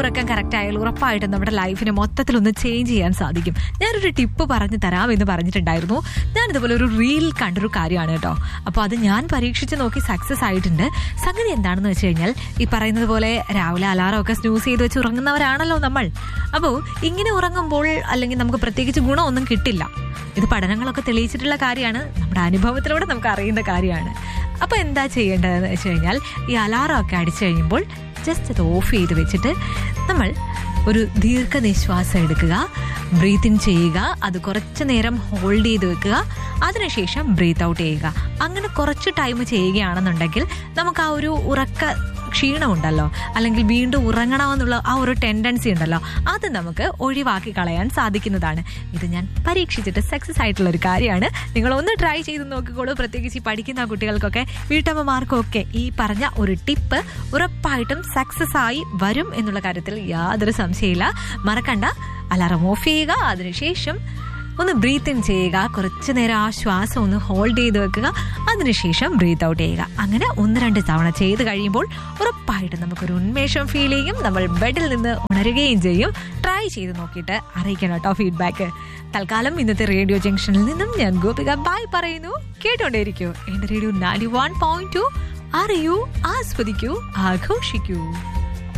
ഉറക്കം കറക്റ്റ് ആയാലും ഉറപ്പായിട്ടും നമ്മുടെ ലൈഫിനെ മൊത്തത്തിലൊന്ന് ചേഞ്ച് ചെയ്യാൻ സാധിക്കും ഞാനൊരു ടിപ്പ് പറഞ്ഞു തരാം എന്ന് പറഞ്ഞിട്ടുണ്ടായിരുന്നു ഞാൻ ഇതുപോലെ ഒരു റീൽ കണ്ടൊരു കാര്യമാണ് കേട്ടോ അപ്പോൾ അത് ഞാൻ പരീക്ഷിച്ച് നോക്കി സക്സസ് ആയിട്ടുണ്ട് സംഗതി എന്താണെന്ന് വെച്ച് കഴിഞ്ഞാൽ ഈ പറയുന്നത് പോലെ രാവിലെ അലാറം ഒക്കെ സ്നൂസ് ചെയ്ത് വെച്ച് ഉറങ്ങുന്നവരാണല്ലോ നമ്മൾ അപ്പോൾ ഇങ്ങനെ ഉറങ്ങുമ്പോൾ അല്ലെങ്കിൽ നമുക്ക് പ്രത്യേകിച്ച് ഗുണമൊന്നും കിട്ടില്ല ഇത് പഠനങ്ങളൊക്കെ തെളിയിച്ചിട്ടുള്ള കാര്യമാണ് നമ്മുടെ അനുഭവത്തിലൂടെ നമുക്ക് അറിയുന്ന കാര്യമാണ് അപ്പോൾ എന്താ ചെയ്യേണ്ടതെന്ന് വെച്ച് കഴിഞ്ഞാൽ ഈ അലാറം ഒക്കെ അടിച്ചു കഴിയുമ്പോൾ ജസ്റ്റ് അത് ഓഫ് ചെയ്ത് വെച്ചിട്ട് നമ്മൾ ഒരു ദീർഘനിശ്വാസം എടുക്കുക ബ്രീത്ത് ഇൻ ചെയ്യുക അത് കുറച്ച് നേരം ഹോൾഡ് ചെയ്ത് വെക്കുക അതിനുശേഷം ബ്രീത്ത് ഔട്ട് ചെയ്യുക അങ്ങനെ കുറച്ച് ടൈം ചെയ്യുകയാണെന്നുണ്ടെങ്കിൽ നമുക്ക് ആ ഒരു ഉറക്ക ക്ഷീണമുണ്ടല്ലോ അല്ലെങ്കിൽ വീണ്ടും ഉറങ്ങണമെന്നുള്ള ആ ഒരു ടെൻഡൻസി ഉണ്ടല്ലോ അത് നമുക്ക് ഒഴിവാക്കി കളയാൻ സാധിക്കുന്നതാണ് ഇത് ഞാൻ പരീക്ഷിച്ചിട്ട് സക്സസ് ആയിട്ടുള്ള ഒരു കാര്യമാണ് നിങ്ങൾ ഒന്ന് ട്രൈ ചെയ്ത് നോക്കിക്കോളൂ പ്രത്യേകിച്ച് ഈ പഠിക്കുന്ന കുട്ടികൾക്കൊക്കെ വീട്ടമ്മമാർക്കും ഒക്കെ ഈ പറഞ്ഞ ഒരു ടിപ്പ് ഉറപ്പായിട്ടും സക്സസ് ആയി വരും എന്നുള്ള കാര്യത്തിൽ യാതൊരു സംശയമില്ല മറക്കണ്ട അലാറം ഓഫ് ചെയ്യുക അതിനുശേഷം ഒന്ന് ബ്രീത്ത് ഇൻ ചെയ്യുക കുറച്ച് നേരം ആ ശ്വാസം ഒന്ന് ഹോൾഡ് ചെയ്ത് വെക്കുക അതിനുശേഷം ബ്രീത്ത് ഔട്ട് ചെയ്യുക അങ്ങനെ ഒന്ന് രണ്ട് തവണ ചെയ്ത് കഴിയുമ്പോൾ ഉറപ്പായിട്ടും നമുക്കൊരു ഉന്മേഷം ഫീൽ ചെയ്യും നമ്മൾ ബെഡിൽ നിന്ന് ഉണരുകയും ചെയ്യും ട്രൈ ചെയ്ത് നോക്കിയിട്ട് അറിയിക്കണം കേട്ടോ ഫീഡ്ബാക്ക് തൽക്കാലം ഇന്നത്തെ റേഡിയോ ജംഗ്ഷനിൽ നിന്നും ഞാൻ ഗോപിക ബായ് പറയുന്നു കേട്ടോണ്ടേയിരിക്കൂ എന്റെ radio ninety one point two അറിയൂ ആസ്വദിക്കൂ ആഘോഷിക്കൂ